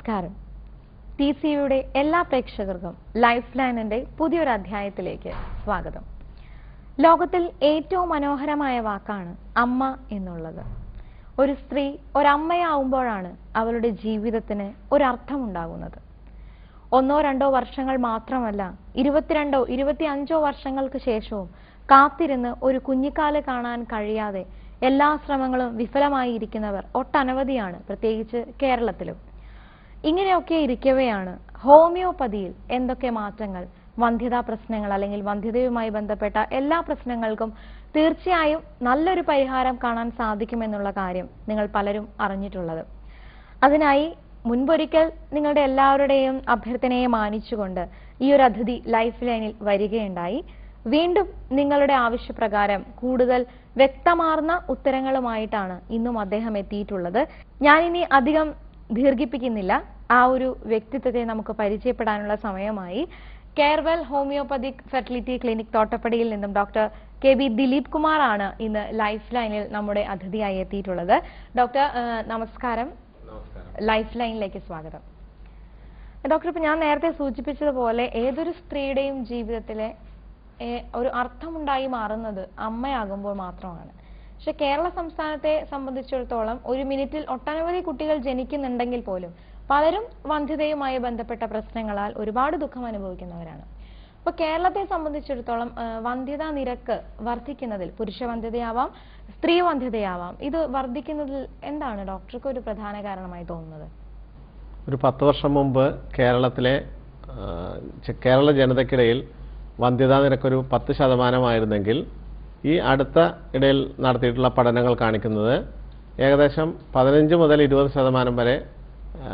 നമസ്കാരം ടി സിയുടെ എല്ലാ പ്രേക്ഷകർക്കും ലൈഫ് ലൈനിന്റെ പുതിയൊരു അധ്യായത്തിലേക്ക് സ്വാഗതം ലോകത്തിൽ ഏറ്റവും മനോഹരമായ വാക്കാണ് അമ്മ എന്നുള്ളത് ഒരു സ്ത്രീ ഒരമ്മയാവുമ്പോഴാണ് അവളുടെ ജീവിതത്തിന് ഒരർത്ഥമുണ്ടാകുന്നത് ഒന്നോ രണ്ടോ വർഷങ്ങൾ മാത്രമല്ല ഇരുപത്തിരണ്ടോ ഇരുപത്തിയഞ്ചോ വർഷങ്ങൾക്ക് ശേഷവും കാത്തിരുന്ന് ഒരു കുഞ്ഞിക്കാല് കാണാൻ കഴിയാതെ എല്ലാ ശ്രമങ്ങളും വിഫലമായി ഇരിക്കുന്നവർ ഒട്ടനവധിയാണ് പ്രത്യേകിച്ച് കേരളത്തിലും ഇങ്ങനെയൊക്കെ ഇരിക്കവെയാണ് ഹോമിയോപ്പതിയിൽ എന്തൊക്കെ മാറ്റങ്ങൾ വന്ധ്യതാ പ്രശ്നങ്ങൾ അല്ലെങ്കിൽ വന്ധ്യതയുമായി ബന്ധപ്പെട്ട എല്ലാ പ്രശ്നങ്ങൾക്കും തീർച്ചയായും നല്ലൊരു പരിഹാരം കാണാൻ സാധിക്കുമെന്നുള്ള കാര്യം നിങ്ങൾ പലരും അറിഞ്ഞിട്ടുള്ളത് അതിനായി മുൻപൊരിക്കൽ നിങ്ങളുടെ എല്ലാവരുടെയും അഭ്യർത്ഥനയെ മാനിച്ചുകൊണ്ട് ഈ ഒരു അതിഥി ലൈഫ് ലൈനിൽ വരികയുണ്ടായി വീണ്ടും നിങ്ങളുടെ ആവശ്യപ്രകാരം കൂടുതൽ വ്യക്തമാർന്ന ഉത്തരങ്ങളുമായിട്ടാണ് ഇന്നും അദ്ദേഹം എത്തിയിട്ടുള്ളത് ഞാനിനി അധികം ദീർഘിപ്പിക്കുന്നില്ല ആ ഒരു വ്യക്തിത്വത്തെ നമുക്ക് പരിചയപ്പെടാനുള്ള സമയമായി കെയർവെൽ ഹോമിയോപ്പതിക് ഫെർട്ടിലിറ്റി ക്ലിനിക് തോട്ടപ്പടിയിൽ നിന്നും doctor K B Dileep Kumar ആണ് ഇന്ന് ലൈഫ് ലൈനിൽ നമ്മുടെ അതിഥിയായി എത്തിയിട്ടുള്ളത് ഡോക്ടർ ഏഹ്, നമസ്കാരം ലൈഫ് ലൈനിലേക്ക് സ്വാഗതം ഡോക്ടർ ഇപ്പൊ ഞാൻ നേരത്തെ സൂചിപ്പിച്ചതുപോലെ ഏതൊരു സ്ത്രീയുടെയും ജീവിതത്തിലെ ഏ- ഒരു അർത്ഥമുണ്ടായി മാറുന്നത് അമ്മയാകുമ്പോൾ മാത്രമാണ് പക്ഷെ കേരള സംസ്ഥാനത്തെ സംബന്ധിച്ചിടത്തോളം ഒരു മിനിറ്റിൽ ഒട്ടനവധി കുട്ടികൾ ജനിക്കുന്നുണ്ടെങ്കിൽ പോലും പലരും വന്ധ്യതയുമായി ബന്ധപ്പെട്ട പ്രശ്നങ്ങളാൽ ഒരുപാട് ദുഃഖം അനുഭവിക്കുന്നവരാണ് അപ്പൊ കേരളത്തെ സംബന്ധിച്ചിടത്തോളം ആ, വന്ധ്യതാ നിരക്ക് വർദ്ധിക്കുന്നതിൽ പുരുഷ വന്ധ്യതയാവാം സ്ത്രീ വന്ധ്യതയാവാം ഇത് വർദ്ധിക്കുന്നതിൽ എന്താണ് ഡോക്ടർക്ക് ഒരു പ്രധാന കാരണമായി തോന്നുന്നത് ഒരു പത്ത് വർഷം മുമ്പ് കേരളത്തിലെ ആ, ചെ- കേരള ജനതയ്ക്കിടയിൽ വന്ധ്യതാ നിരക്കൊരു പത്ത് ശതമാനമായിരുന്നെങ്കിൽ ഈ അടുത്ത ഇടയിൽ നടത്തിയിട്ടുള്ള പഠനങ്ങൾ കാണിക്കുന്നത് ഏകദേശം പതിനഞ്ച് മുതൽ ഇരുപത് ശതമാനം വരെ ആ,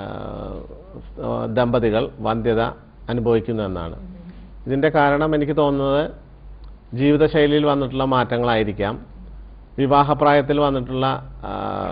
ആ, ദമ്പതികൾ വന്ധ്യത അനുഭവിക്കുന്നു എന്നാണ് ഇതിൻ്റെ കാരണം എനിക്ക് തോന്നുന്നത് ജീവിതശൈലിയിൽ വന്നിട്ടുള്ള മാറ്റങ്ങളായിരിക്കാം വിവാഹപ്രായത്തിൽ വന്നിട്ടുള്ള ആ,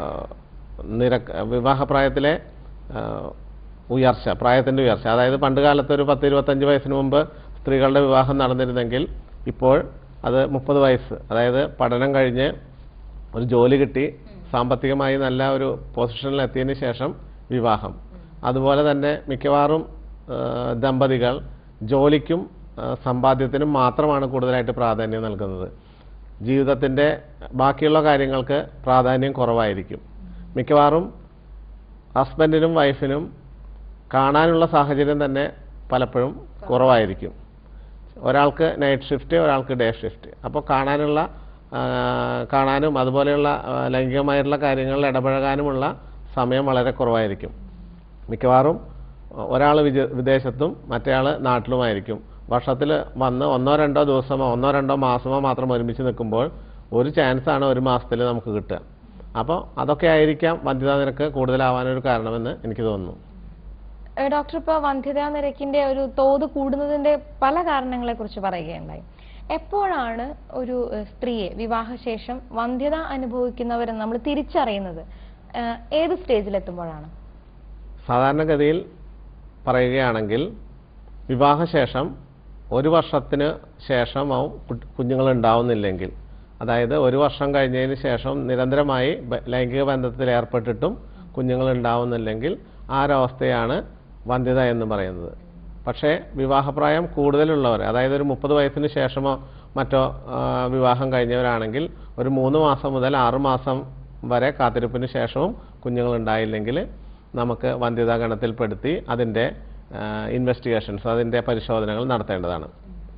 നിരക്ക് വിവാഹപ്രായത്തിലെ ആ, ഉയർച്ച പ്രായത്തിൻ്റെ ഉയർച്ച അതായത് പണ്ട് കാലത്ത് ഒരു പത്ത് ഇരുപത്തഞ്ച് വയസ്സിന് മുമ്പ് സ്ത്രീകളുടെ വിവാഹം നടന്നിരുന്നെങ്കിൽ ഇപ്പോൾ അത് മുപ്പത് വയസ്സ് അതായത് പഠനം കഴിഞ്ഞ് ഒരു ജോലി കിട്ടി സാമ്പത്തികമായി നല്ല ഒരു പൊസിഷനിൽ എത്തിയതിന് ശേഷം വിവാഹം അതുപോലെ തന്നെ മിക്കവാറും ആ, ദമ്പതികൾ ജോലിക്കും ആ, സമ്പാദ്യത്തിനും മാത്രമാണ് കൂടുതലായിട്ട് പ്രാധാന്യം നൽകുന്നത് ജീവിതത്തിൻ്റെ ബാക്കിയുള്ള കാര്യങ്ങൾക്ക് പ്രാധാന്യം കുറവായിരിക്കും മിക്കവാറും ഹസ്ബൻഡിനും വൈഫിനും കാണാനുള്ള സാഹചര്യം തന്നെ പലപ്പോഴും കുറവായിരിക്കും ഒരാൾക്ക് നൈറ്റ് ഷിഫ്റ്റ് ഒരാൾക്ക് ഡേ ഷിഫ്റ്റ് അപ്പോൾ കാണാനുള്ള ആ, കാണാനും അതുപോലെയുള്ള ആ, ലൈംഗികമായിട്ടുള്ള കാര്യങ്ങളിൽ ഇടപഴകാനുമുള്ള സമയം വളരെ കുറവായിരിക്കും മിക്കവാറും ഒരാൾ വിജ വിദേശത്തും മറ്റേയാൾ നാട്ടിലുമായിരിക്കും വർഷത്തിൽ വന്ന് ഒന്നോ രണ്ടോ ദിവസമോ ഒന്നോ രണ്ടോ മാസമോ മാത്രം ഒരുമിച്ച് നിൽക്കുമ്പോൾ ഒരു ചാൻസാണ് ഒരു മാസത്തിൽ നമുക്ക് കിട്ടുക അപ്പോൾ അതൊക്കെ ആയിരിക്കാം വന്ധ്യതാ നിരക്ക് കൂടുതലാവാനൊരു കാരണമെന്ന് എനിക്ക് തോന്നുന്നു ഏഹ് ഡോക്ടർ ഇപ്പോൾ വന്ധ്യതാ നിരക്കിന്റെ ഒരു തോത് കൂടുന്നതിന്റെ പല കാരണങ്ങളെ കുറിച്ച് പറയുകയുണ്ടായി എപ്പോഴാണ് ഒരു ഏഹ് സ്ത്രീയെ വിവാഹശേഷം വന്ധ്യത അനുഭവിക്കുന്നവരെന്ന് നമ്മൾ തിരിച്ചറിയുന്നത് ഏഹ് ഏത് സ്റ്റേജിൽ എത്തുമ്പോഴാണ് സാധാരണഗതിയിൽ പറയുകയാണെങ്കിൽ വിവാഹശേഷം ഒരു വർഷത്തിന് ശേഷമാവും കുട്ട്- കുഞ്ഞുങ്ങൾ ഉണ്ടാവുന്നില്ലെങ്കിൽ അതായത് ഒരു വർഷം കഴിഞ്ഞതിന് ശേഷം നിരന്തരമായി ബ- ലൈംഗിക ബന്ധത്തിൽ ഏർപ്പെട്ടിട്ടും കുഞ്ഞുങ്ങൾ ഉണ്ടാവുന്നില്ലെങ്കിൽ ആ ഒരവസ്ഥയാണ് വന്ധ്യത എന്ന് പറയുന്നത് പക്ഷേ വിവാഹപ്രായം കൂടുതലുള്ളവർ അതായത് ഒരു മുപ്പത് വയസ്സിന് ശേഷമോ മറ്റോ ആ, വിവാഹം കഴിഞ്ഞവരാണെങ്കിൽ ഒരു മൂന്ന് മാസം മുതൽ ആറ് മാസം വരെ കാത്തിരിപ്പിന് ശേഷവും കുഞ്ഞുങ്ങൾ ഉണ്ടായില്ലെങ്കിൽ നമുക്ക് വന്ധ്യതാ ഗണത്തിൽപ്പെടുത്തി അതിൻ്റെ ഇൻവെസ്റ്റിഗേഷൻസ് അതിൻ്റെ പരിശോധനകൾ നടത്തേണ്ടതാണ്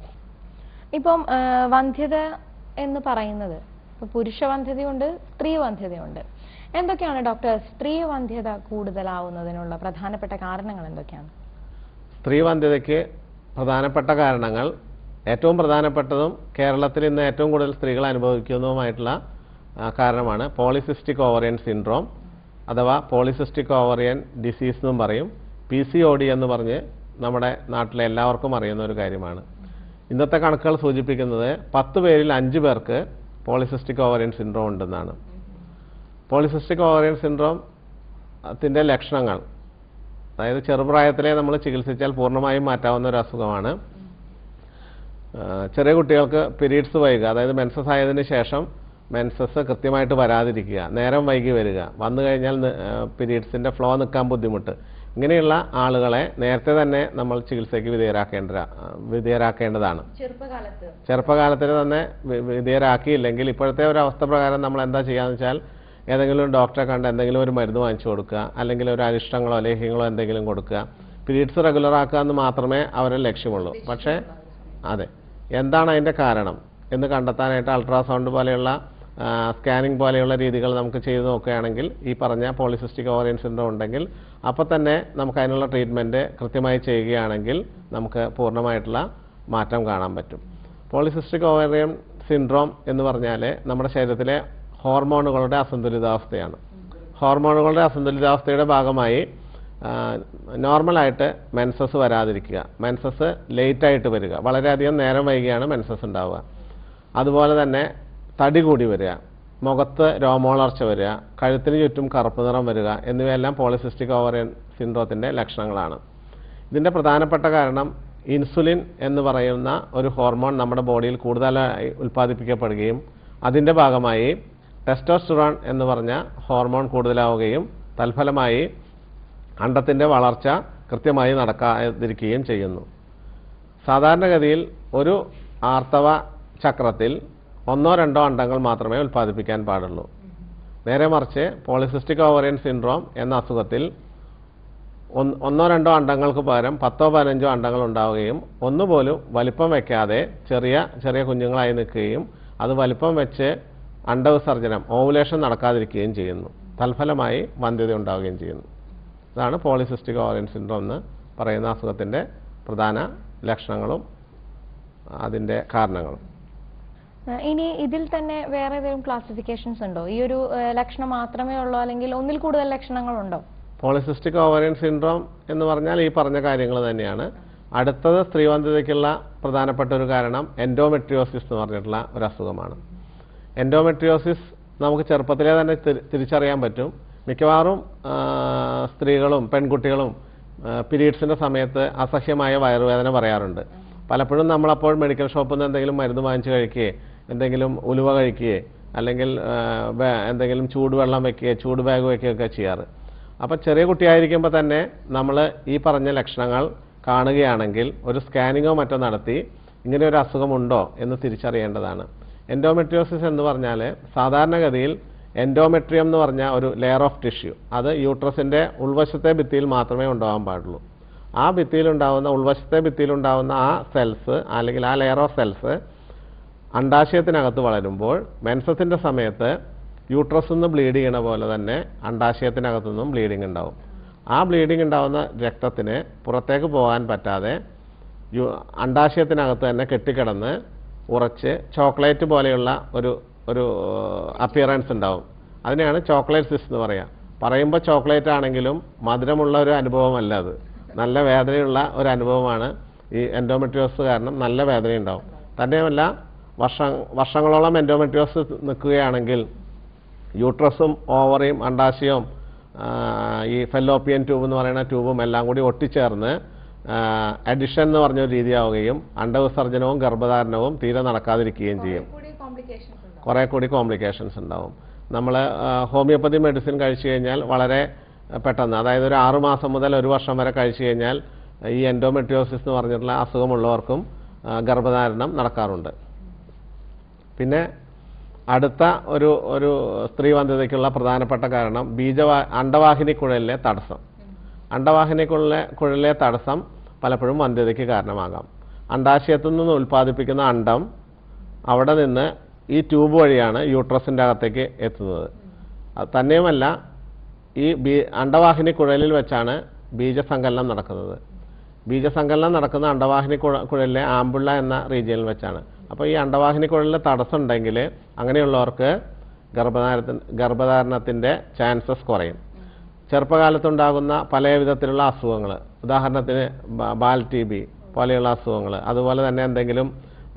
ഇപ്പം ഏഹ് വന്ധ്യത എന്ന് പറയുന്നത് ഇപ്പൊ പുരുഷ വന്ധ്യതയുണ്ട് സ്ത്രീ വന്ധ്യതയുണ്ട് എന്തൊക്കെയാണ് ഡോക്ടർ സ്ത്രീ വന്ധ്യത കൂടുതലാവുന്നതിനുള്ള പ്രധാനപ്പെട്ട കാരണങ്ങൾ എന്തൊക്കെയാണ് സ്ത്രീ വന്ധ്യതയ്ക്ക് പ്രധാനപ്പെട്ട കാരണങ്ങൾ ഏറ്റവും പ്രധാനപ്പെട്ടതും കേരളത്തിൽ ഇന്ന് ഏറ്റവും കൂടുതൽ സ്ത്രീകൾ അനുഭവിക്കുന്നതുമായിട്ടുള്ള ആ, കാരണമാണ് പോളിസിസ്റ്റിക് ഓവറിയൻ സിൻഡ്രോം അഥവാ പോളിസിസ്റ്റിക് ഓവറിയൻ ഡിസീസ് എന്നും പറയും പി സി ഒ ഡി എന്ന് പറഞ്ഞ് നമ്മുടെ നാട്ടിലെ എല്ലാവർക്കും അറിയുന്ന ഒരു കാര്യമാണ് ഇന്നത്തെ കണക്കുകൾ സൂചിപ്പിക്കുന്നത് പത്ത് പേരിൽ അഞ്ച് പേർക്ക് പോളിസിസ്റ്റിക് ഓവറിയൻ സിൻഡ്രോം ഉണ്ടെന്നാണ് പോളിസിസ്റ്റിക് ഓവറിയൻ സിൻഡ്രോം ത്തിൻ്റെ ലക്ഷണങ്ങൾ അതായത് ചെറുപ്രായത്തിലെ നമ്മൾ ചികിത്സിച്ചാൽ പൂർണ്ണമായും മാറ്റാവുന്ന ഒരു അസുഖമാണ് ആ, ചെറിയ കുട്ടികൾക്ക് പീരീഡ്സ് വൈകുക അതായത് മെൻസസ് ആയതിനു ശേഷം മെൻസസ് കൃത്യമായിട്ട് വരാതിരിക്കുക നേരം വൈകി വരിക വന്നു കഴിഞ്ഞാൽ പീരീഡ്സിൻ്റെ ഫ്ലോ നിൽക്കാൻ ബുദ്ധിമുട്ട് ഇങ്ങനെയുള്ള ആളുകളെ നേരത്തെ തന്നെ നമ്മൾ ചികിത്സയ്ക്ക് വിധേയരാക്കേണ്ട വിധേയരാക്കേണ്ടതാണ് ചെറുപ്പകാലത്ത് ചെറുപ്പകാലത്തിൽ തന്നെ വി- വിധേയരാക്കിയില്ലെങ്കിൽ ഇപ്പോഴത്തെ ഒരു അവസ്ഥ പ്രകാരം നമ്മൾ എന്താ ചെയ്യാന്ന് വെച്ചാൽ ഏതെങ്കിലും ഒരു ഡോക്ടറെ കണ്ട് എന്തെങ്കിലും ഒരു മരുന്ന് വാങ്ങിച്ചു കൊടുക്കുക അല്ലെങ്കിൽ ഒരു അരിഷ്ടങ്ങളോ ലേഹ്യങ്ങളോ എന്തെങ്കിലും കൊടുക്കുക പീരീഡ്സ് റെഗുലർ ആക്കുക എന്ന് മാത്രമേ അവരുടെ ലക്ഷ്യമുള്ളൂ പക്ഷേ അതെ എന്താണ് അതിൻ്റെ കാരണം എന്ന് കണ്ടെത്താനായിട്ട് അൾട്രാസൗണ്ട് പോലെയുള്ള സ്കാനിങ് പോലെയുള്ള രീതികൾ നമുക്ക് ചെയ്തു നോക്കുകയാണെങ്കിൽ ഈ പറഞ്ഞ പോളിസിസ്റ്റിക് ഓവറിയൻ സിൻഡ്രോം ഉണ്ടെങ്കിൽ അപ്പോൾ തന്നെ നമുക്ക് അതിനുള്ള ട്രീറ്റ്മെൻറ്റ് കൃത്യമായി ചെയ്യുകയാണെങ്കിൽ നമുക്ക് പൂർണ്ണമായിട്ടുള്ള മാറ്റം കാണാൻ പറ്റും പോളിസിസ്റ്റിക് ഓവറിയൻ സിൻഡ്രോം എന്ന് പറഞ്ഞാൽ നമ്മുടെ ശരീരത്തിലെ ഹോർമോണുകളുടെ അസന്തുലിതാവസ്ഥയാണ് ഹോർമോണുകളുടെ അസന്തുലിതാവസ്ഥയുടെ ഭാഗമായി ആ, നോർമലായിട്ട് മെൻസസ് വരാതിരിക്കുക മെൻസസ് ലേറ്റായിട്ട് വരിക വളരെയധികം നേരം വൈകിയാണ് മെൻസസ് ഉണ്ടാവുക അതുപോലെ തന്നെ തടി കൂടി വരിക മുഖത്ത് രോമവളർച്ച വരിക കഴുത്തിന് ചുറ്റും കറുപ്പ് നിറം വരിക എന്നിവയെല്ലാം പോളിസിസ്റ്റിക് ഓവറിയൻ സിൻഡ്രോത്തിൻ്റെ ലക്ഷണങ്ങളാണ് ഇതിൻ്റെ പ്രധാനപ്പെട്ട കാരണം ഇൻസുലിൻ എന്ന് പറയുന്ന ഒരു ഹോർമോൺ നമ്മുടെ ബോഡിയിൽ കൂടുതലായി ഉൽപ്പാദിപ്പിക്കപ്പെടുകയും അതിൻ്റെ ഭാഗമായി ടെസ്റ്റോസ്റ്ററോൺ എന്ന് പറഞ്ഞ ഹോർമോൺ കൂടുതലാവുകയും തൽഫലമായി അണ്ടത്തിൻ്റെ വളർച്ച കൃത്യമായി നടക്കാതിരിക്കുകയും ചെയ്യുന്നു സാധാരണഗതിയിൽ ഒരു ആർത്തവ ചക്രത്തിൽ ഒന്നോ രണ്ടോ അണ്ടങ്ങൾ മാത്രമേ ഉൽപ്പാദിപ്പിക്കാൻ പാടുള്ളൂ നേരെ മറിച്ച് പോളിസിസ്റ്റിക് ഓവറിയൻ സിൻഡ്രോം എന്ന അസുഖത്തിൽ ഒന്ന് ഒന്നോ രണ്ടോ അണ്ടങ്ങൾക്ക് പകരം പത്തോ പതിനഞ്ചോ അണ്ടങ്ങൾ ഉണ്ടാവുകയും ഒന്നുപോലും വലിപ്പം വെക്കാതെ ചെറിയ ചെറിയ കുഞ്ഞുങ്ങളായി നിൽക്കുകയും അത് വലിപ്പം വെച്ച് അണ്ടവിസർജനം ഓവുലേഷൻ നടക്കാതിരിക്കുകയും ചെയ്യുന്നു തൽഫലമായി വന്ധ്യത ഉണ്ടാവുകയും ചെയ്യുന്നു ഇതാണ് പോളിസിസ്റ്റിക് ഓവറിയൻ സിൻഡ്രോം എന്ന് പറയുന്ന അസുഖത്തിൻ്റെ പ്രധാന ലക്ഷണങ്ങളും അതിൻ്റെ കാരണങ്ങളും ഏഹ് ഇനി ഇതിൽ തന്നെ വേറെ ഏതെങ്കിലും ക്ലാസിഫിക്കേഷൻസ് ഉണ്ടോ ഈ ഒരു ഏഹ് ലക്ഷണം മാത്രമേ ഉള്ളൂ അല്ലെങ്കിൽ ഒന്നിൽ കൂടുതൽ ലക്ഷണങ്ങളുണ്ടോ പോളിസിസ്റ്റിക് ഓവറിയൻ സിൻഡ്രോം എന്ന് പറഞ്ഞാൽ ഈ പറഞ്ഞ കാര്യങ്ങൾ തന്നെയാണ് അടുത്തത് സ്ത്രീവന്ധ്യതയ്ക്കുള്ള പ്രധാനപ്പെട്ട ഒരു കാരണം എൻഡോമെട്രിയോസിസ് എന്ന് പറഞ്ഞിട്ടുള്ള ഒരു അസുഖമാണ് എൻഡോമെട്രിയോസിസ് നമുക്ക് ചെറുപ്പത്തിലേ തന്നെ തിരി- തിരിച്ചറിയാൻ പറ്റും മിക്കവാറും ആ, സ്ത്രീകളും പെൺകുട്ടികളും പീരീഡ്സിൻ്റെ സമയത്ത് അസഹ്യമായ വയറുവേദന പറയാറുണ്ട് പലപ്പോഴും നമ്മളപ്പോൾ മെഡിക്കൽ ഷോപ്പിൽ നിന്ന് എന്തെങ്കിലും മരുന്ന് വാങ്ങിച്ച് കഴിക്കുകയോ എന്തെങ്കിലും ഉലുവ കഴിക്കുകയോ അല്ലെങ്കിൽ ആ, വേ- എന്തെങ്കിലും ചൂടുവെള്ളം വെക്കുകയോ ചൂട് ബാഗ് വെക്കുകയൊക്കെ ചെയ്യാറ് അപ്പോൾ ചെറിയ കുട്ടിയായിരിക്കുമ്പോൾ തന്നെ നമ്മൾ ഈ പറഞ്ഞ ലക്ഷണങ്ങൾ കാണുകയാണെങ്കിൽ ഒരു സ്കാനിങ്ങോ മറ്റോ നടത്തി ഇങ്ങനെ ഒരു അസുഖമുണ്ടോ എന്ന് തിരിച്ചറിയേണ്ടതാണ് എൻഡോമെട്രിയോസിസ് എന്ന് പറഞ്ഞാൽ സാധാരണഗതിയിൽ എൻഡോമെട്രിയം എന്ന് പറഞ്ഞ ഒരു ലെയർ ഓഫ് ടിഷ്യൂ അത് യൂട്രസിൻ്റെ ഉൾവശത്തെ ഭിത്തിയിൽ മാത്രമേ ഉണ്ടാകാൻ പാടുള്ളൂ ആ ഭിത്തിയിലുണ്ടാവുന്ന ഉൾവശത്തെ ഭിത്തിയിലുണ്ടാവുന്ന ആ സെൽസ് അല്ലെങ്കിൽ ആ ലെയർ ഓഫ് സെൽസ് അണ്ടാശയത്തിനകത്ത് വളരുമ്പോൾ മെൻസസിൻ്റെ സമയത്ത് യൂട്രസ് നിന്ന് ബ്ലീഡ് ചെയ്യണ പോലെ തന്നെ അണ്ടാശയത്തിനകത്തു നിന്നും ബ്ലീഡിംഗ് ഉണ്ടാവും ആ ബ്ലീഡിംഗ് ഉണ്ടാവുന്ന രക്തത്തിന് പുറത്തേക്ക് പോകാൻ പറ്റാതെ യു- അണ്ടാശയത്തിനകത്ത് തന്നെ കെട്ടിക്കിടന്ന് ഉറച്ച് ചോക്ലേറ്റ് പോലെയുള്ള ഒരു ഒരു അപ്പിയറൻസ് ഉണ്ടാവും അതിനെയാണ് ചോക്ലേറ്റ് സിസ് എന്ന് പറയുക പറയുമ്പോൾ ചോക്ലേറ്റ് ആണെങ്കിലും മധുരമുള്ള ഒരു അനുഭവമല്ല അത് നല്ല വേദനയുള്ള ഒരു അനുഭവമാണ് ഈ എൻഡോമെട്രിയോസ് കാരണം നല്ല വേദനയുണ്ടാവും തന്നെയുമല്ല വർഷം വർഷങ്ങളോളം എൻഡോമെട്രിയോസ് നിൽക്കുകയാണെങ്കിൽ യൂട്രസും ഓവറിയും അണ്ടാശയവും ആ, ഈ ഫെല്ലോപ്പിയൻ ട്യൂബ് എന്ന് പറയുന്ന ട്യൂബും എല്ലാം കൂടി ഒട്ടിച്ചേർന്ന് അഡിഷൻ എന്ന് പറഞ്ഞൊരു രീതിയാവുകയും അണ്ടവിസർജനവും ഗർഭധാരണവും തീരെ നടക്കാതിരിക്കുകയും ചെയ്യും കുറേ കൂടി കോംപ്ലിക്കേഷൻസ് ഉണ്ടാവും നമ്മൾ ഹോമിയോപ്പതി മെഡിസിൻ കഴിച്ചു കഴിഞ്ഞാൽ വളരെ ആ, പെട്ടെന്ന് അതായത് ഒരു ആറു മാസം മുതൽ ഒരു വർഷം വരെ കഴിച്ചു കഴിഞ്ഞാൽ ഈ എൻഡോമെട്രിയോസിസ് എന്ന് പറഞ്ഞിട്ടുള്ള അസുഖമുള്ളവർക്കും ആ, ഗർഭധാരണം നടക്കാറുണ്ട് പിന്നെ അടുത്ത ഒരു ഒരു സ്ത്രീവന്ധ്യതയ്ക്കുള്ള പ്രധാനപ്പെട്ട കാരണം ബീജവാ അണ്ടവാഹിനി കുഴലിലെ തടസ്സം അണ്ടവാഹിനി കുഴലിലെ കുഴലിലെ തടസ്സം പലപ്പോഴും വന്ധ്യതയ്ക്ക് കാരണമാകാം അണ്ടാശയത്തു നിന്ന് ഉൽപ്പാദിപ്പിക്കുന്ന അണ്ടം അവിടെ നിന്ന് ഈ ട്യൂബ് വഴിയാണ് യൂട്രസിൻ്റെ അകത്തേക്ക് എത്തുന്നത് അത് തന്നെയുമല്ല ഈ ബീ അണ്ടവാഹിനി കുഴലിൽ വെച്ചാണ് ബീജസങ്കലനം നടക്കുന്നത് ബീജസങ്കലനം നടക്കുന്ന അണ്ടവാഹിനി കുഴ കുഴലിലെ ആമ്പുള്ള എന്ന റീജിയനിൽ വെച്ചാണ് അപ്പോൾ ഈ അണ്ടവാഹിനി കുഴലിൽ തടസ്സം ഉണ്ടെങ്കിൽ അങ്ങനെയുള്ളവർക്ക് ഗർഭധാരണത്തിന് ഗർഭധാരണത്തിൻ്റെ ചാൻസസ് കുറയും ചെറുപ്പകാലത്തുണ്ടാകുന്ന പല വിധത്തിലുള്ള അസുഖങ്ങൾ ഉദാഹരണത്തിന് ബ- ബാൽ ടി ബി പോലെയുള്ള അസുഖങ്ങൾ അതുപോലെ തന്നെ എന്തെങ്കിലും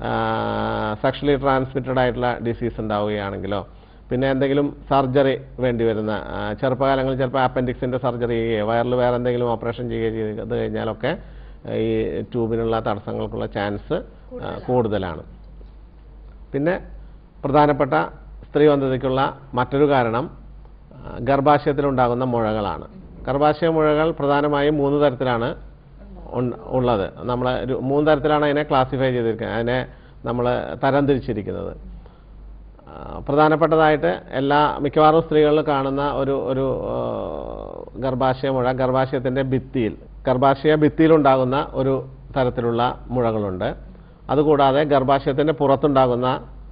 സെക്ഷലി ട്രാൻസ്മിറ്റഡ് ആയിട്ടുള്ള ഡിസീസ് ഉണ്ടാവുകയാണെങ്കിലോ പിന്നെ എന്തെങ്കിലും സർജറി വേണ്ടി വരുന്ന ആ, ചെറുപ്പകാലങ്ങളിൽ ചിലപ്പോൾ അപ്പൻഡിക്സിൻ്റെ സർജറി ചെയ്യുകയോ വയറിൽ വേറെ എന്തെങ്കിലും ഓപ്പറേഷൻ ചെയ്യുകയോ ചെയ്ത് കഴിഞ്ഞാലൊക്കെ ഈ ട്യൂബിനുള്ള തടസ്സങ്ങൾക്കുള്ള ചാൻസ് കൂടുതലാണ് പിന്നെ പ്രധാനപ്പെട്ട സ്ത്രീവന്ധ്യതയ്ക്കുള്ള മറ്റൊരു കാരണം ആ, ഗർഭാശയത്തിലുണ്ടാകുന്ന മുഴകളാണ് ഗർഭാശയ മുഴകൾ പ്രധാനമായും മൂന്ന് തരത്തിലാണ് ഉൺ- ഉള്ളത് നമ്മൾ മൂന്ന് തരത്തിലാണ് അതിനെ ക്ലാസിഫൈ ചെയ്തിരിക്കുന്നത് അതിനെ നമ്മൾ തരംതിരിച്ചിരിക്കുന്നത് ആ, പ്രധാനപ്പെട്ടതായിട്ട് എല്ലാ മിക്കവാറും സ്ത്രീകളിൽ കാണുന്ന ഒരു ഒരു ആ, ഗർഭാശയ മുഴ ഗർഭാശയത്തിൻ്റെ ഭിത്തിയിൽ ഗർഭാശയ ഭിത്തിയിലുണ്ടാകുന്ന ഒരു തരത്തിലുള്ള മുഴകളുണ്ട് അതുകൂടാതെ ഗർഭാശയത്തിൻ്റെ പുറത്തുണ്ടാകുന്ന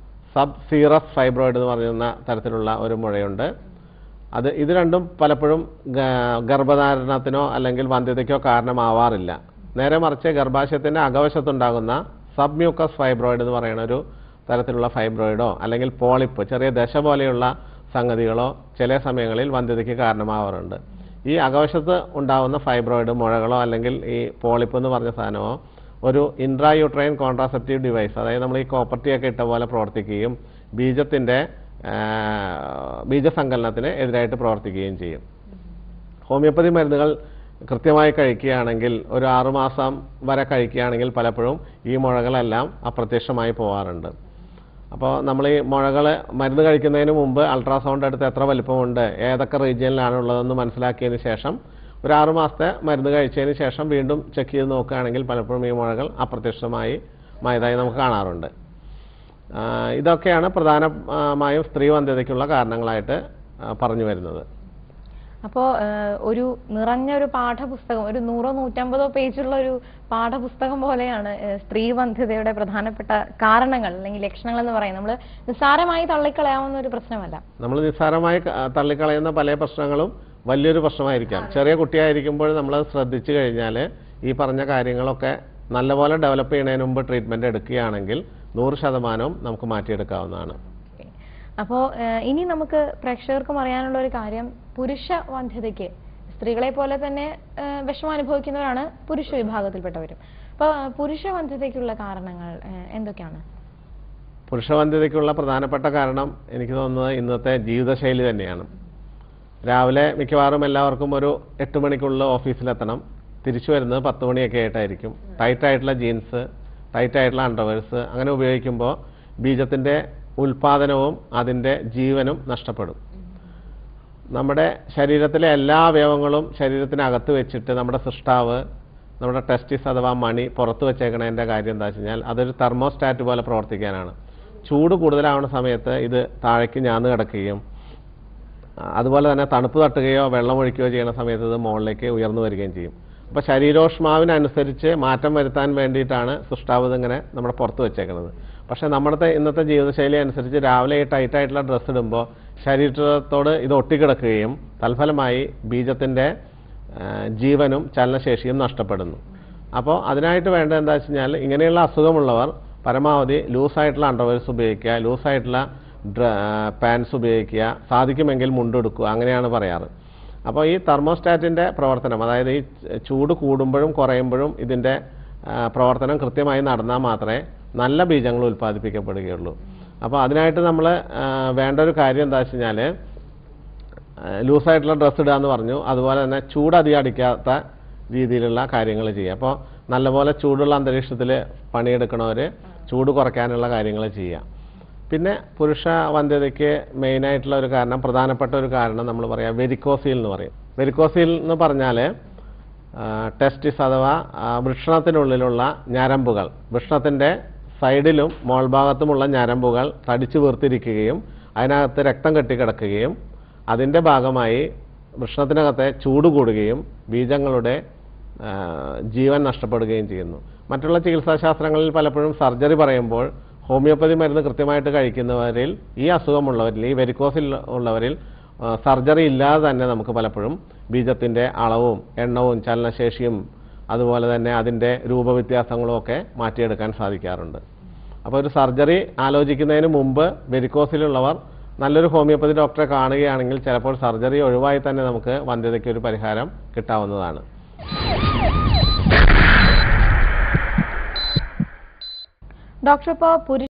സബ് സീറസ് ഫൈബ്രോയിഡ് എന്ന് പറയുന്ന തരത്തിലുള്ള ഒരു മുഴയുണ്ട് അത് ഇത് രണ്ടും പലപ്പോഴും ഗ- ഗർഭധാരണത്തിനോ അല്ലെങ്കിൽ വന്ധ്യതയ്ക്കോ കാരണമാവാറില്ല നേരെ മറിച്ച് ഗർഭാശയത്തിൻ്റെ അകവശത്തുണ്ടാകുന്ന സബ്മ്യൂക്കസ് ഫൈബ്രോയിഡ് എന്ന് പറയുന്ന ഒരു തരത്തിലുള്ള ഫൈബ്രോയിഡോ അല്ലെങ്കിൽ പോളിപ്പ് ചെറിയ ദശ പോലെയുള്ള സംഗതികളോ ചില സമയങ്ങളിൽ വന്ധ്യതയ്ക്ക് കാരണമാവാറുണ്ട് ഈ അകവശത്ത് ഉണ്ടാകുന്ന ഫൈബ്രോയിഡ് മുഴകളോ അല്ലെങ്കിൽ ഈ പോളിപ്പ് എന്ന് പറഞ്ഞ സാധനമോ ഒരു ഇൻട്രായൂട്രൈൻ കോൺട്രാസെപ്റ്റീവ് ഡിവൈസ് അതായത് നമ്മൾ ഈ കോപ്പർട്ടിയൊക്കെ ഇട്ട പോലെ പ്രവർത്തിക്കുകയും ബീജത്തിൻ്റെ ആ, ബീജസങ്കലനത്തിന് എതിരായിട്ട് പ്രവർത്തിക്കുകയും ചെയ്യും ഹോമിയോപ്പതി മരുന്നുകൾ കൃത്യമായി കഴിക്കുകയാണെങ്കിൽ ഒരു ആറുമാസം വരെ കഴിക്കുകയാണെങ്കിൽ പലപ്പോഴും ഈ മുഴകളെല്ലാം അപ്രത്യക്ഷമായി പോകാറുണ്ട് അപ്പോൾ നമ്മൾ ഈ മുഴകൾ മരുന്ന് കഴിക്കുന്നതിന് മുമ്പ് അൾട്രാസൗണ്ട് എടുത്ത് എത്ര വലിപ്പമുണ്ട് ഏതൊക്കെ റീജിയനിലാണ് ഉള്ളതെന്ന് മനസ്സിലാക്കിയതിന് ശേഷം ഒരു ആറു മാസത്തെ മരുന്ന് കഴിച്ചതിന് ശേഷം വീണ്ടും ചെക്ക് ചെയ്ത് നോക്കുകയാണെങ്കിൽ പലപ്പോഴും ഈ മുഴകൾ അപ്രത്യക്ഷമായി മായതായി നമുക്ക് കാണാറുണ്ട് ആ, ഇതൊക്കെയാണ് പ്രധാനമായും സ്ത്രീ വന്ധ്യതയ്ക്കുള്ള കാരണങ്ങളായിട്ട് ആ, പറഞ്ഞു വരുന്നത് അപ്പോൾ ഒരു നിറഞ്ഞ ഒരു പാഠപുസ്തകം ഒരു നൂറോ നൂറ്റമ്പതോ പേജുള്ള ഒരു പാഠപുസ്തകം പോലെയാണ് ഏഹ്, സ്ത്രീ വന്ധ്യതയുടെ പ്രധാനപ്പെട്ട കാരണങ്ങൾ അല്ലെങ്കിൽ ലക്ഷണങ്ങൾ എന്ന് പറയുന്നത് നമ്മൾ നിസ്സാരമായി തള്ളിക്കളയാവുന്ന ഒരു പ്രശ്നമല്ല നമ്മൾ നിസ്സാരമായി ക- തള്ളിക്കളയുന്ന പല പ്രശ്നങ്ങളും വലിയൊരു പ്രശ്നമായിരിക്കാം ചെറിയ കുട്ടിയായിരിക്കുമ്പോൾ നമ്മൾ ശ്രദ്ധിച്ചു കഴിഞ്ഞാൽ ഈ പറഞ്ഞ കാര്യങ്ങളൊക്കെ നല്ലപോലെ ഡെവലപ്പ് ചെയ്യുന്നതിന് മുമ്പ് ട്രീറ്റ്മെൻറ്റ് എടുക്കുകയാണെങ്കിൽ നൂറ് ശതമാനവും നമുക്ക് മാറ്റിയെടുക്കാവുന്നതാണ് അപ്പോൾ ഇനി നമുക്ക് പ്രേക്ഷകർക്കും അറിയാനുള്ള ഒരു കാര്യം പുരുഷ വന്ധ്യതയ്ക്ക് സ്ത്രീകളെ പോലെ തന്നെ ഏഹ്, വിഷമം അനുഭവിക്കുന്നവരാണ് പുരുഷ വിഭാഗത്തിൽപ്പെട്ടവരും അപ്പോൾ പുരുഷ വന്ധ്യതയ്ക്കുള്ള കാരണങ്ങൾ ഏഹ്, എന്തൊക്കെയാണ് പുരുഷവന്ധ്യതയ്ക്കുള്ള പ്രധാനപ്പെട്ട കാരണം എനിക്ക് തോന്നുന്നത് ഇന്നത്തെ ജീവിതശൈലി തന്നെയാണ് രാവിലെ മിക്കവാറും എല്ലാവർക്കും ഒരു എട്ട് മണിക്കുള്ളിൽ ഓഫീസിലെത്തണം തിരിച്ചു വരുന്നത് പത്ത് മണിയൊക്കെ ആയിട്ടായിരിക്കും ടൈറ്റ് ആയിട്ടുള്ള ജീൻസ് ടൈറ്റ് ആയിട്ടുള്ള അണ്ടർവേഴ്സ് അങ്ങനെ ഉപയോഗിക്കുമ്പോൾ ബീജത്തിൻ്റെ ഉൽപാദനവും അതിൻ്റെ ജീവനും നഷ്ടപ്പെടും നമ്മുടെ ശരീരത്തിലെ എല്ലാ അവയവങ്ങളും ശരീരത്തിനകത്ത് വെച്ചിട്ട് നമ്മുടെ സൃഷ്ടാവ് നമ്മുടെ ടെസ്റ്റിസ് അഥവാ മണി പുറത്ത് വെച്ചേക്കണതിൻ്റെ കാര്യം എന്താ വെച്ച് കഴിഞ്ഞാൽ അതൊരു തെർമോസ്റ്റാറ്റ് പോലെ പ്രവർത്തിക്കാനാണ് ചൂട് കൂടുതലാവുന്ന സമയത്ത് ഇത് താഴേക്ക് ഞാന്ന് കിടക്കുകയും ആ, അതുപോലെ തന്നെ തണുപ്പ് തട്ടുകയോ വെള്ളം ഒഴിക്കുകയോ ചെയ്യുന്ന സമയത്ത് ഇത് മുകളിലേക്ക് ഉയർന്നു വരികയും ചെയ്യും അപ്പോൾ ശരീരോഷ്മാവിനനുസരിച്ച് മാറ്റം വരുത്താൻ വേണ്ടിയിട്ടാണ് സൃഷ്ടാവ് ഇതിങ്ങനെ നമ്മുടെ പുറത്ത് വെച്ചേക്കുന്നത് പക്ഷേ നമ്മുടെ ഇന്നത്തെ ജീവിതശൈലി അനുസരിച്ച് രാവിലെ ഈ ടൈറ്റ് ആയിട്ടുള്ള ഡ്രസ്സ് ഇടുമ്പോൾ ശരീരത്തോട് ഇത് ഒട്ടിക്കിടക്കുകയും തൽഫലമായി ബീജത്തിൻ്റെ ആ, ജീവനും ചലനശേഷിയും നഷ്ടപ്പെടുന്നു അപ്പോൾ അതിനായിട്ട് വേണ്ടത് എന്താ വെച്ച് കഴിഞ്ഞാൽ ഇങ്ങനെയുള്ള അസുഖമുള്ളവർ പരമാവധി ലൂസായിട്ടുള്ള അണ്ടർവെയർസ് ഉപയോഗിക്കുക ലൂസായിട്ടുള്ള പാൻസ് ഉപയോഗിക്കുക സാധിക്കുമെങ്കിൽ മുണ്ടെടുക്കുക അങ്ങനെയാണ് പറയാറ് അപ്പോൾ ഈ തെർമോസ്റ്റാറ്റിൻ്റെ പ്രവർത്തനം അതായത് ഈ ചൂട് കൂടുമ്പോഴും കുറയുമ്പോഴും ഇതിൻ്റെ ആ, പ്രവർത്തനം കൃത്യമായി നടന്നാൽ മാത്രമേ നല്ല ബീജങ്ങൾ ഉൽപ്പാദിപ്പിക്കപ്പെടുകയുള്ളൂ അപ്പോൾ അതിനായിട്ട് നമ്മൾ വേണ്ട ഒരു കാര്യം എന്താ വെച്ച് കഴിഞ്ഞാൽ ലൂസായിട്ടുള്ള ഡ്രസ്സ് ഇടുക എന്ന് പറഞ്ഞു അതുപോലെ തന്നെ ചൂട് അധികം അടിക്കാത്ത രീതിയിലുള്ള കാര്യങ്ങൾ ചെയ്യുക അപ്പോൾ നല്ലപോലെ ചൂടുള്ള അന്തരീക്ഷത്തിൽ പണിയെടുക്കണവർ ചൂട് കുറയ്ക്കാനുള്ള കാര്യങ്ങൾ ചെയ്യുക പിന്നെ പുരുഷ വന്ധ്യതയ്ക്ക് മെയിനായിട്ടുള്ള ഒരു കാരണം പ്രധാനപ്പെട്ട ഒരു കാരണം നമ്മൾ പറയാം വെരിക്കോസീൽ എന്ന് പറയും വെരിക്കോസീൽ എന്ന് പറഞ്ഞാൽ ടെസ്റ്റിസ് അഥവാ ആ, വൃഷണത്തിനുള്ളിലുള്ള ഞരമ്പുകൾ വൃഷണത്തിൻ്റെ സൈഡിലും മോൾഭാഗത്തുമുള്ള ഞരമ്പുകൾ തടിച്ചു വീർത്തിരിക്കുകയും അതിനകത്ത് രക്തം കെട്ടിക്കിടക്കുകയും അതിൻ്റെ ഭാഗമായി വൃഷണത്തിനകത്തെ ചൂട് കൂടുകയും ബീജങ്ങളുടെ ആ, ജീവൻ നഷ്ടപ്പെടുകയും ചെയ്യുന്നു മറ്റുള്ള ചികിത്സാശാസ്ത്രങ്ങളിൽ പലപ്പോഴും സർജറി പറയുമ്പോൾ ഹോമിയോപ്പതി മരുന്ന് കൃത്യമായിട്ട് കഴിക്കുന്നവരിൽ ഈ അസുഖമുള്ളവരിൽ ഈ വെരിക്കോസിൽ ഉള്ളവരിൽ ആ, സർജറി ഇല്ലാതെ തന്നെ നമുക്ക് പലപ്പോഴും ബീജത്തിൻ്റെ അളവും എണ്ണവും ചലനശേഷിയും അതുപോലെ തന്നെ അതിൻ്റെ രൂപവ്യത്യാസങ്ങളും ഒക്കെ മാറ്റിയെടുക്കാൻ സാധിക്കാറുണ്ട് അപ്പോൾ ഒരു സർജറി ആലോചിക്കുന്നതിന് മുമ്പ് വെരിക്കോസിലുള്ളവർ നല്ലൊരു ഹോമിയോപ്പതി ഡോക്ടറെ കാണുകയാണെങ്കിൽ ചിലപ്പോൾ സർജറി ഒഴിവായി തന്നെ നമുക്ക് വന്ധ്യതയ്ക്ക് ഒരു പരിഹാരം കിട്ടാവുന്നതാണ് ഡോക്ടർ ഇപ്പോൾ പുരുഷ